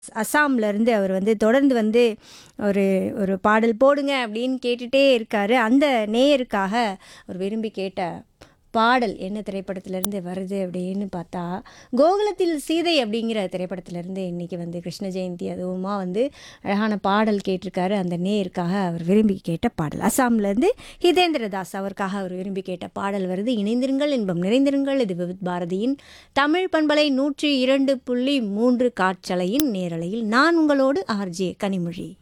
அசாம்ல இருந்து அவர் வந்து தொடர்ந்து வந்து ஒரு ஒரு பாடல் போடுங்க அப்படின்னு கேட்டுட்டே இருக்காரு அந்த நேயருக்காக அவர் விரும்பி கேட்ட பாடல் என்ன திரைப்படத்திலேருந்து வருது அப்படின்னு பார்த்தா கோகுலத்தில் சீதை அப்படிங்கிற திரைப்படத்திலேருந்து இன்றைக்கி வந்து கிருஷ்ண ஜெயந்தி அதுவுமா வந்து அழகான பாடல் கேட்டிருக்காரு அந்த நேயருக்காக அவர் விரும்பி கேட்ட பாடல் அசாம்லேருந்து ஹிதேந்திர தாஸ் அவருக்காக அவர் விரும்பி கேட்ட பாடல் வருது இணைந்திருங்கள் இன்பம் நிறைந்திருங்கள் இது விவித் பாரதியின் தமிழ் பண்பலை நூற்றி இரண்டு புள்ளி மூன்று காற்றலையின் நேரலையில் நான் உங்களோடு ஆர்ஜே கனிமொழி